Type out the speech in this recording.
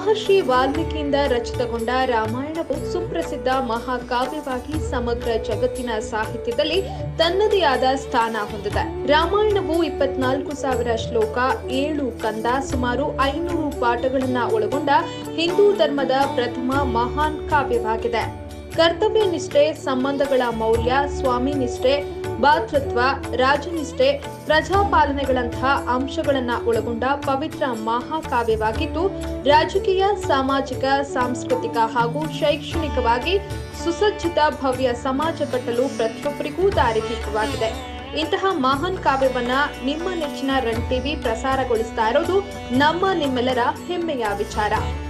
ಮಹರ್ಷಿ ವಾಲ್ಮೀಕಿಯಿಂದ ರಚಿತಗೊಂಡ ರಾಮಾಯಣವು ಸುಪ್ರಸಿದ್ಧ ಮಹಾಕಾವ್ಯವಾಗಿ ಸಮಗ್ರ ಜಗತ್ತಿನ ಸಾಹಿತ್ಯದಲ್ಲಿ ತನ್ನದೇ ಆದ ಸ್ಥಾನ ಹೊಂದಿದೆ ರಾಮಾಯಣವು ಇಪ್ಪತ್ನಾಲ್ಕು ಸಾವಿರ ಶ್ಲೋಕ ಏಳು ಕಂದ ಸುಮಾರು ಐನೂರು ಪಾಠಗಳನ್ನ ಒಳಗೊಂಡ ಹಿಂದೂ ಧರ್ಮದ ಪ್ರಥಮ ಮಹಾನ್ ಕಾವ್ಯವಾಗಿದೆ ಕರ್ತವ್ಯ ನಿಷ್ಠೆ ಸಂಬಂಧಗಳ ಮೌಲ್ಯ ಸ್ವಾಮಿ ನಿಷ್ಠೆ ಭಾತೃತ್ವ ರಾಜನಿಷ್ಠೆ ಪ್ರಜಾಪಾಲನೆಗಳಂತಹ ಅಂಶಗಳನ್ನ ಒಳಗೊಂಡ ಪವಿತ್ರ ಮಹಾಕಾವ್ಯವಾಗಿದ್ದು ರಾಜಕೀಯ ಸಾಮಾಜಿಕ ಸಾಂಸ್ಕೃತಿಕ ಹಾಗೂ ಶೈಕ್ಷಣಿಕವಾಗಿ ಸುಸಜ್ಜಿತ ಭವ್ಯ ಸಮಾಜ ಕಟ್ಟಲು ಪ್ರತಿಯೊಬ್ಬರಿಗೂ ದಾರಿದೀಪವಾಗಿದೆ ಇಂತಹ ಮಹಾನ್ ಕಾವ್ಯವನ್ನ ನಿಮ್ಮ ನೆಚ್ಚಿನ ರನ್ ಟಿವಿ ಪ್ರಸಾರಗೊಳಿಸ್ತಾ ಇರೋದು ನಮ್ಮ ನಿಮ್ಮೆಲ್ಲರ ಹೆಮ್ಮೆಯ ವಿಚಾರ